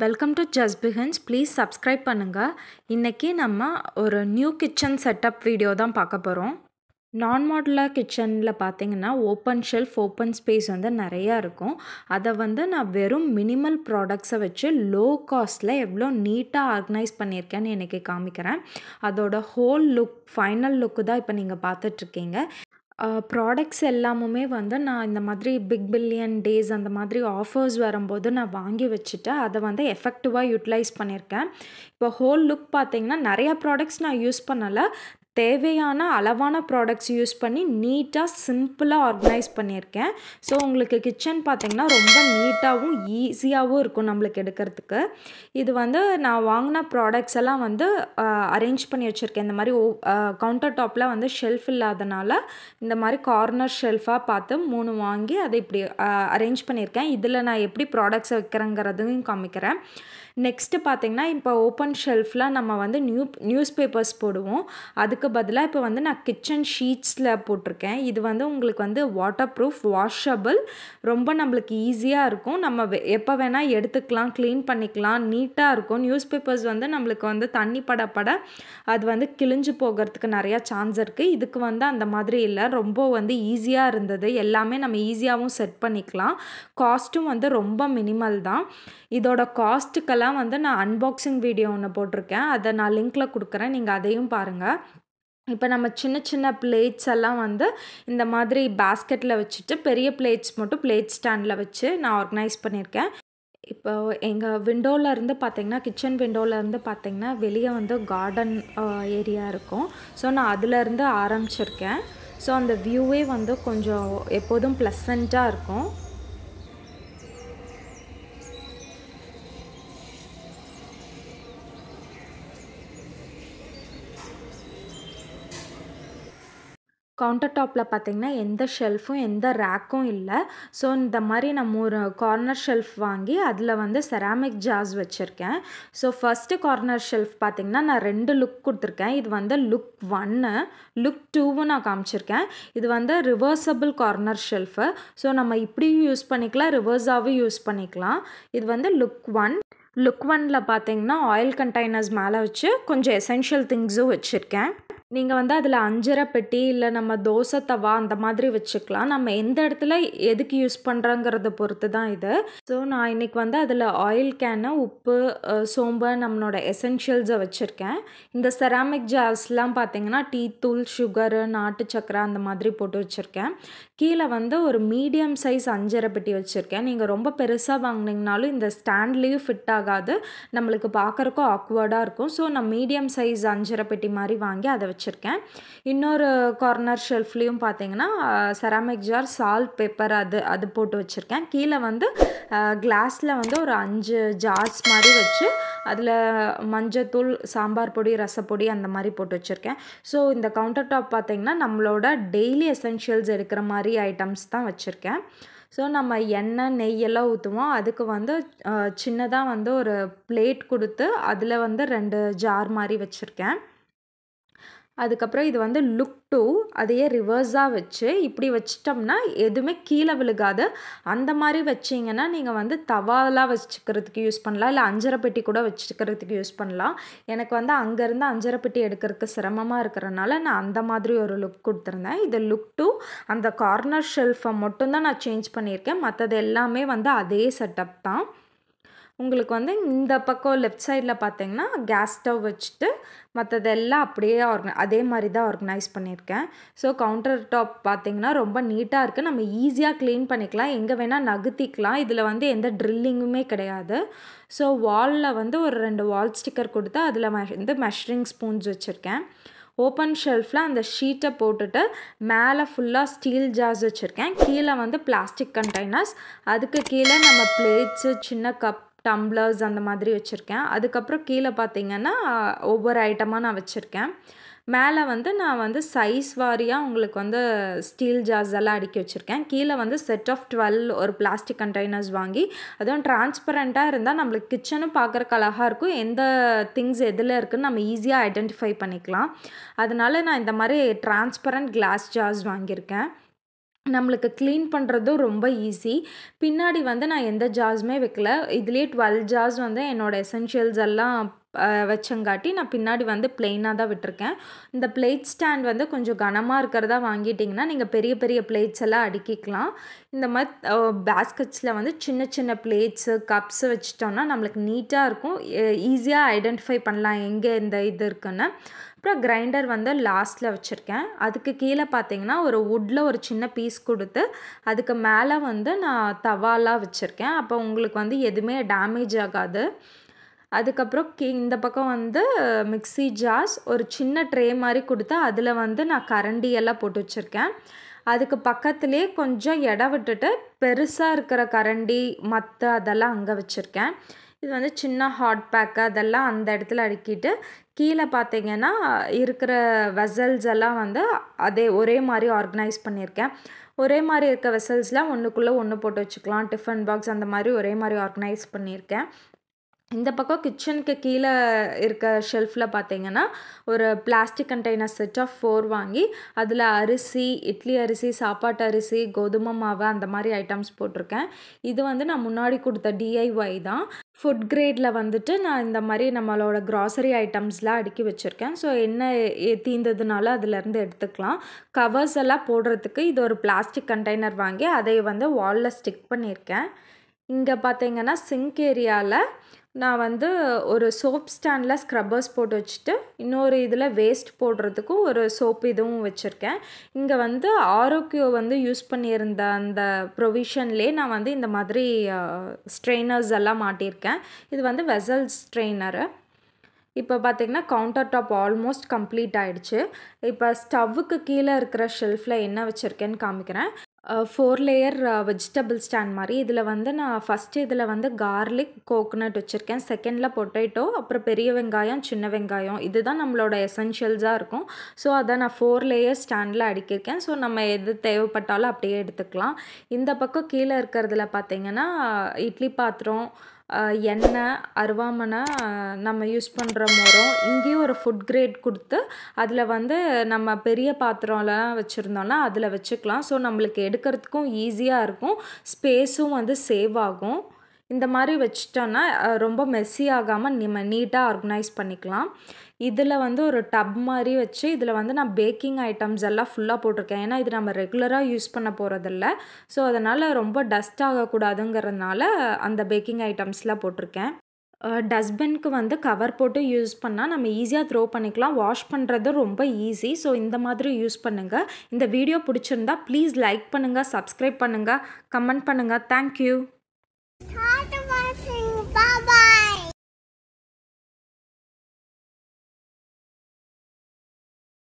welcome to just begins please subscribe பண்ணுங்கள் இன்றைக்கி நம்ம ஒரு நியூ கிச்சன் செட்டப் வீடியோ தான் பார்க்க போகிறோம் நான் மாடுலர் கிச்சனில் பார்த்தீங்கன்னா ஓப்பன் ஷெல்ஃப் ஓப்பன் ஸ்பேஸ் வந்து நிறையா இருக்கும் அதை வந்து நான் வெறும் மினிமல் ப்ராடக்ட்ஸை வச்சு லோ காஸ்ட்டில் எவ்வளோ நீட்டாக ஆர்கனைஸ் பண்ணியிருக்கேன்னு எனக்கு காமிக்கிறேன் அதோட ஹோல் லுக் ஃபைனல் லுக்கு தான் இப்போ நீங்கள் பார்த்துட்ருக்கீங்க ப்ராடக்ட்ஸ் எல்லாமுமே வந்து நான் இந்த மாதிரி பிக் பில்லியன் டேஸ் அந்த மாதிரி ஆஃபர்ஸ் வரும்போது நான் வாங்கி வச்சுட்டு அதை வந்து எஃபெக்டிவாக யூட்டிலைஸ் பண்ணியிருக்கேன் இப்போ ஹோல் லுக் பார்த்தீங்கன்னா நிறையா ப்ராடக்ட்ஸ் நான் யூஸ் பண்ணலை தேவையான அளவான ப்ராடக்ட்ஸ் யூஸ் பண்ணி நீட்டாக சிம்பிளாக ஆர்கனைஸ் பண்ணியிருக்கேன் ஸோ உங்களுக்கு கிச்சன் பார்த்திங்கன்னா ரொம்ப நீட்டாகவும் ஈஸியாகவும் இருக்கும் நம்மளுக்கு எடுக்கிறதுக்கு இது வந்து நான் வாங்கின ப்ராடக்ட்ஸ் எல்லாம் வந்து அரேஞ்ச் பண்ணி வச்சுருக்கேன் இந்த மாதிரி கவுண்டர் டாப்பில் வந்து ஷெல்ஃப் இல்லாதனால இந்த மாதிரி கார்னர் ஷெல்ஃபாக பார்த்து மூணு வாங்கி அதை இப்படி அரேஞ்ச் பண்ணியிருக்கேன் இதில் நான் எப்படி ப்ராடக்ட்ஸை வைக்கிறேங்கிறதையும் காமிக்கிறேன் நெக்ஸ்ட்டு பார்த்திங்கன்னா இப்போ ஓப்பன் ஷெல்ஃபில் நம்ம வந்து நியூ நியூஸ் பேப்பர்ஸ் போடுவோம் அதுக்கு பதிலாக இப்போ வந்து நான் கிச்சன் ஷீட்ஸில் போட்டிருக்கேன் இது வந்து உங்களுக்கு வந்து வாட்டர் ப்ரூஃப் வாஷபிள் ரொம்ப நம்மளுக்கு ஈஸியாக இருக்கும் நம்ம எப்போ வேணால் எடுத்துக்கலாம் க்ளீன் பண்ணிக்கலாம் நீட்டாக இருக்கும் நியூஸ் பேப்பர்ஸ் வந்து நம்மளுக்கு வந்து தண்ணி பட பட அது வந்து கிழிஞ்சு போகிறதுக்கு நிறையா சான்ஸ் இருக்குது இதுக்கு வந்து அந்த மாதிரி இல்லை ரொம்ப வந்து ஈஸியாக இருந்தது எல்லாமே நம்ம ஈஸியாகவும் செட் பண்ணிக்கலாம் காஸ்ட்டும் வந்து ரொம்ப மினிமல் தான் இதோட காஸ்ட்டுக்கெல்லாம் வந்து நான் அன்பாக்சிங் வீடியோ ஒன்று போட்டிருக்கேன் அதை நான் லிங்க்கில் கொடுக்குறேன் நீங்கள் அதையும் பாருங்கள் இப்போ நம்ம சின்ன சின்ன பிளேட்ஸ் எல்லாம் வந்து இந்த மாதிரி பேஸ்கெட்டில் வச்சுட்டு பெரிய பிளேட்ஸ் மட்டும் பிளேட் ஸ்டாண்டில் வச்சு நான் ஆர்கனைஸ் பண்ணியிருக்கேன் இப்போ எங்கள் விண்டோவிலேருந்து பார்த்தீங்கன்னா கிச்சன் விண்டோவிலேருந்து பார்த்தீங்கன்னா வெளியே வந்து கார்டன் ஏரியா இருக்கும் ஸோ நான் அதிலேருந்து ஆரம்பிச்சிருக்கேன் ஸோ அந்த வியூவே வந்து கொஞ்சம் எப்போதும் ப்ளசண்ட்டாக இருக்கும் கவுண்டர் டாப்பில் பார்த்திங்கன்னா எந்த ஷெல்ஃபும் எந்த ரேக்கும் இல்லை ஸோ இந்த மாதிரி நம்ம ஒரு கார்னர் ஷெல்ஃப் வாங்கி அதில் வந்து செராமிக் ஜார்ஸ் வச்சுருக்கேன் ஸோ ஃபஸ்ட்டு கார்னர் ஷெல்ஃப் பார்த்திங்கன்னா நான் ரெண்டு லுக் கொடுத்துருக்கேன் இது வந்து லுக் ஒன்று லுக் டூவும் நான் காமிச்சிருக்கேன் இது வந்து ரிவர்சபிள் கார்னர் ஷெல்ஃபு ஸோ நம்ம இப்படியும் யூஸ் பண்ணிக்கலாம் ரிவர்ஸாகவும் யூஸ் பண்ணிக்கலாம் இது வந்து லுக் ஒன் லுக் ஒனில் பார்த்தீங்கன்னா ஆயில் கண்டெய்னர்ஸ் மேலே வச்சு கொஞ்சம் எசென்ஷியல் திங்ஸும் வச்சுருக்கேன் நீங்கள் வந்து அதில் அஞ்சரை பெட்டி இல்லை நம்ம தோசை தவா அந்த மாதிரி வச்சுக்கலாம் நம்ம எந்த இடத்துல எதுக்கு யூஸ் பண்ணுறோங்கிறத பொறுத்து தான் இது ஸோ நான் இன்றைக்கி வந்து அதில் ஆயில் கேனு உப்பு சோம்பு நம்மளோட எசென்ஷியல்ஸை வச்சுருக்கேன் இந்த செராமிக் ஜார்ஸ்லாம் பார்த்தீங்கன்னா டீ தூள் சுகரு நாட்டு சக்கரை அந்த மாதிரி போட்டு வச்சுருக்கேன் கீழே வந்து ஒரு மீடியம் சைஸ் அஞ்சரை பெட்டி வச்சுருக்கேன் நீங்கள் ரொம்ப பெருசாக வாங்கினீங்கனாலும் இந்த ஸ்டாண்ட்லேயும் ஃபிட் ஆகாது நம்மளுக்கு பார்க்குறக்கும் ஆக்வர்டாக இருக்கும் ஸோ நான் மீடியம் சைஸ் அஞ்சரை பெட்டி மாதிரி வாங்கி அதை வச்சுருக்கேன் இன்னொரு கார்னர் ஷெல்ஃப்லேயும் பார்த்தீங்கன்னா செராமிக் ஜார் சால்ட் பேப்பர் அது அது போட்டு வச்சுருக்கேன் கீழே வந்து கிளாஸில் வந்து ஒரு அஞ்சு ஜார்ஸ் மாதிரி வச்சு அதில் மஞ்சத்தூள் சாம்பார் பொடி ரசப்பொடி அந்த மாதிரி போட்டு வச்சுருக்கேன் ஸோ இந்த கவுண்டர் டாப் பார்த்திங்கன்னா நம்மளோட டெய்லி எசென்ஷியல்ஸ் எடுக்கிற மாதிரி ஐட்டம்ஸ் தான் வச்சுருக்கேன் ஸோ நம்ம எண்ணெய் நெய்யெல்லாம் ஊற்றுவோம் அதுக்கு வந்து சின்னதாக வந்து ஒரு பிளேட் கொடுத்து அதில் வந்து ரெண்டு ஜார் மாதிரி வச்சுருக்கேன் அதுக்கப்புறம் இது வந்து லுக் டூ அதையே ரிவர்ஸாக வச்சு இப்படி வச்சிட்டோம்னா எதுவுமே கீழே விழுகாது அந்த மாதிரி வச்சிங்கன்னா நீங்கள் வந்து தவாலாம் வச்சுக்கிறதுக்கு யூஸ் பண்ணலாம் இல்லை அஞ்சரை பெட்டி கூட வச்சுக்கிறதுக்கு யூஸ் பண்ணலாம் எனக்கு வந்து அங்கேருந்து அஞ்சரை பெட்டி எடுக்கிறதுக்கு சிரமமாக இருக்கிறனால நான் அந்த மாதிரி ஒரு லுக் கொடுத்துருந்தேன் இது லுக் டூ அந்த கார்னர் ஷெல்ஃபை மட்டும்தான் நான் சேஞ்ச் பண்ணியிருக்கேன் மற்றது எல்லாமே வந்து அதே செட்டப் தான் உங்களுக்கு வந்து இந்த பக்கம் லெஃப்ட் சைடில் பார்த்தீங்கன்னா கேஸ் ஸ்டவ் வச்சுட்டு மற்றதெல்லாம் அப்படியே ஆர்கனை அதே மாதிரி தான் ஆர்கனைஸ் பண்ணியிருக்கேன் ஸோ கவுண்டர் டாப் பார்த்திங்கன்னா ரொம்ப நீட்டாக இருக்குது நம்ம ஈஸியாக க்ளீன் பண்ணிக்கலாம் எங்கே வேணால் நகர்த்திக்கலாம் இதில் வந்து எந்த ட்ரில்லிங்குமே கிடையாது ஸோ வாலில் வந்து ஒரு ரெண்டு வால் ஸ்டிக்கர் கொடுத்து அதில் வந்து மெஷரிங் ஸ்பூன்ஸ் வச்சுருக்கேன் ஓப்பன் ஷெல்ஃபில் அந்த ஷீட்டை போட்டுட்டு மேலே ஃபுல்லாக ஸ்டீல் ஜார்ஸ் வச்சுருக்கேன் கீழே வந்து பிளாஸ்டிக் கண்டெய்னர்ஸ் அதுக்கு கீழே நம்ம பிளேட்ஸு சின்ன கப் டம்ளர்ஸ் அந்த மாதிரி வச்சுருக்கேன் அதுக்கப்புறம் கீழே பார்த்தீங்கன்னா ஒவ்வொரு ஐட்டமாக நான் வச்சுருக்கேன் மேலே வந்து நான் வந்து சைஸ் வாரியாக உங்களுக்கு வந்து ஸ்டீல் ஜார்ஸ் எல்லாம் அடுக்கி வச்சுருக்கேன் கீழே வந்து செட் ஆஃப் டுவெல் ஒரு பிளாஸ்டிக் கண்டெய்னர்ஸ் வாங்கி அதுவும் டிரான்ஸ்பரண்ட்டாக இருந்தால் நம்மளுக்கு கிச்சனும் பார்க்குறக்கு அழகாக இருக்கும் எந்த திங்ஸ் எதில் இருக்குன்னு நம்ம ஈஸியாக ஐடென்டிஃபை பண்ணிக்கலாம் அதனால நான் இந்த மாதிரி டிரான்ஸ்பரண்ட் கிளாஸ் ஜார்ஸ் வாங்கியிருக்கேன் நம்மளுக்கு க்ளீன் பண்ணுறதும் ரொம்ப ஈஸி பின்னாடி வந்து நான் எந்த ஜார்ஸுமே வைக்கல இதுலேயே டுவெல் ஜார்ஸ் வந்து என்னோடய எசென்ஷியல்ஸ் எல்லாம் வச்சங்காட்டி நான் பின்னாடி வந்து ப்ளெயினாக தான் விட்டுருக்கேன் இந்த பிளேட் ஸ்டாண்ட் வந்து கொஞ்சம் கனமாக இருக்கிறதா வாங்கிட்டிங்கன்னா நீங்கள் பெரிய பெரிய பிளேட்ஸ் எல்லாம் அடுக்கிக்கலாம் இந்த மாதிரி பேஸ்கெட்ஸில் வந்து சின்ன சின்ன பிளேட்ஸு கப்ஸ் வச்சிட்டோம்னா நம்மளுக்கு நீட்டாக இருக்கும் ஈஸியாக ஐடென்டிஃபை பண்ணலாம் எங்கே இந்த இது இருக்குன்னு அப்புறம் கிரைண்டர் வந்து லாஸ்ட்டில் வச்சுருக்கேன் அதுக்கு கீழே பார்த்தீங்கன்னா ஒரு வுட்டில் ஒரு சின்ன பீஸ் கொடுத்து அதுக்கு மேலே வந்து நான் தவாலாம் வச்சுருக்கேன் அப்போ உங்களுக்கு வந்து எதுவுமே டேமேஜ் ஆகாது அதுக்கப்புறம் கீ இந்த பக்கம் வந்து மிக்ஸி ஜார்ஸ் ஒரு சின்ன ட்ரே மாதிரி கொடுத்து அதில் வந்து நான் கரண்டி எல்லாம் போட்டு வச்சுருக்கேன் அதுக்கு பக்கத்துலேயே கொஞ்சம் இடம் விட்டுட்டு பெருசாக இருக்கிற கரண்டி மற்ற அதெல்லாம் அங்கே வச்சுருக்கேன் இது வந்து சின்ன ஹாட் பேக்கு அதெல்லாம் அந்த இடத்துல அடுக்கிட்டு கீழே பார்த்தீங்கன்னா இருக்கிற வெசல்ஸ் எல்லாம் வந்து அதே ஒரே மாதிரி ஆர்கனைஸ் பண்ணியிருக்கேன் ஒரே மாதிரி இருக்க வெசல்ஸ்லாம் ஒன்றுக்குள்ளே ஒன்று போட்டு வச்சுக்கலாம் டிஃபன் பாக்ஸ் அந்த மாதிரி ஒரே மாதிரி ஆர்கனைஸ் பண்ணியிருக்கேன் இந்த பக்கம் கிச்சனுக்கு கீழே இருக்க ஷெல்ஃபில் பார்த்தீங்கன்னா ஒரு plastic container set of four வாங்கி அதில் அரிசி இட்லி அரிசி சாப்பாட்டு அரிசி கோதுமை மாவு அந்த மாதிரி ஐட்டம்ஸ் போட்டிருக்கேன் இது வந்து நான் முன்னாடி கொடுத்த டிஐஒய் தான் ஃபுட் கிரேடில் வந்துட்டு நான் இந்த மாதிரி நம்மளோட க்ராசரி ஐட்டம்ஸ்லாம் அடுக்கி வச்சுருக்கேன் ஸோ என்ன தீந்ததுனால அதிலேருந்து எடுத்துக்கலாம் கவர்ஸ் எல்லாம் போடுறதுக்கு இது ஒரு பிளாஸ்டிக் கண்டெய்னர் வாங்கி அதை வந்து வாலில் ஸ்டிக் பண்ணியிருக்கேன் இங்கே பார்த்தீங்கன்னா சிங்க் ஏரியாவில் நான் வந்து ஒரு சோப் ஸ்டாண்டில் ஸ்க்ரப்பர்ஸ் போட்டு வச்சுட்டு இன்னொரு இதில் வேஸ்ட் போடுறதுக்கும் ஒரு சோப் இதுவும் வச்சுருக்கேன் இங்கே வந்து ஆரோக்கியோ வந்து யூஸ் பண்ணியிருந்த அந்த ப்ரொவிஷன்லேயே நான் வந்து இந்த மாதிரி ஸ்ட்ரெயினர்ஸ் எல்லாம் மாட்டியிருக்கேன் இது வந்து வெசல் ஸ்ட்ரெயினரு இப்போ பார்த்திங்கன்னா கவுண்டர் டாப் ஆல்மோஸ்ட் கம்ப்ளீட் ஆகிடுச்சு இப்போ ஸ்டவ்வுக்கு கீழே இருக்கிற ஷெல்ஃபில் என்ன வச்சுருக்கேன்னு காமிக்கிறேன் ஃபோர் லேயர் வெஜிடபிள் ஸ்டாண்ட் மாதிரி இதில் வந்து நான் ஃபஸ்ட்டு இதில் வந்து கார்லிக் கோகோனட் வச்சுருக்கேன் செகண்டில் பொட்டேட்டோ அப்புறம் பெரிய வெங்காயம் சின்ன வெங்காயம் இதுதான் நம்மளோட எசென்ஷியல்ஸாக இருக்கும் ஸோ அதை நான் ஃபோர் லேயர் ஸ்டாண்டில் அடிக்கிருக்கேன் ஸோ நம்ம எது தேவைப்பட்டாலும் அப்படியே எடுத்துக்கலாம் இந்த பக்கம் கீழே இருக்கிறதுல பார்த்திங்கன்னா இட்லி பாத்திரம் எண்ணெய் அருவாமனை நம்ம யூஸ் பண்ணுற முறம் இங்கேயும் ஒரு ஃபுட் கிரேட் கொடுத்து அதில் வந்து நம்ம பெரிய பாத்திரம்லாம் வச்சுருந்தோம்னா அதில் வச்சுக்கலாம் ஸோ நம்மளுக்கு எடுக்கிறதுக்கும் ஈஸியாக இருக்கும் ஸ்பேஸும் வந்து சேவ் ஆகும் இந்த மாதிரி வச்சிட்டோன்னா ரொம்ப மெஸ்ஸி ஆகாமல் நம்ம நீட்டாக ஆர்கனைஸ் பண்ணிக்கலாம் இதில் வந்து ஒரு டப் மாதிரி வச்சு இதில் வந்து நான் பேக்கிங் ஐட்டம்ஸ் எல்லாம் ஃபுல்லாக போட்டிருக்கேன் ஏன்னா இது நம்ம ரெகுலராக யூஸ் பண்ண போகிறதில்ல ஸோ அதனால் ரொம்ப டஸ்ட் ஆகக்கூடாதுங்கிறதுனால அந்த பேக்கிங் ஐட்டம்ஸ்லாம் போட்டிருக்கேன் டஸ்ட்பின்க்கு வந்து கவர் போட்டு யூஸ் பண்ணால் நம்ம ஈஸியாக த்ரோ பண்ணிக்கலாம் வாஷ் பண்ணுறது ரொம்ப ஈஸி ஸோ இந்த மாதிரி யூஸ் பண்ணுங்கள் இந்த வீடியோ பிடிச்சிருந்தா ப்ளீஸ் லைக் பண்ணுங்கள் சப்ஸ்கிரைப் பண்ணுங்கள் கமெண்ட் பண்ணுங்கள் தேங்க்யூ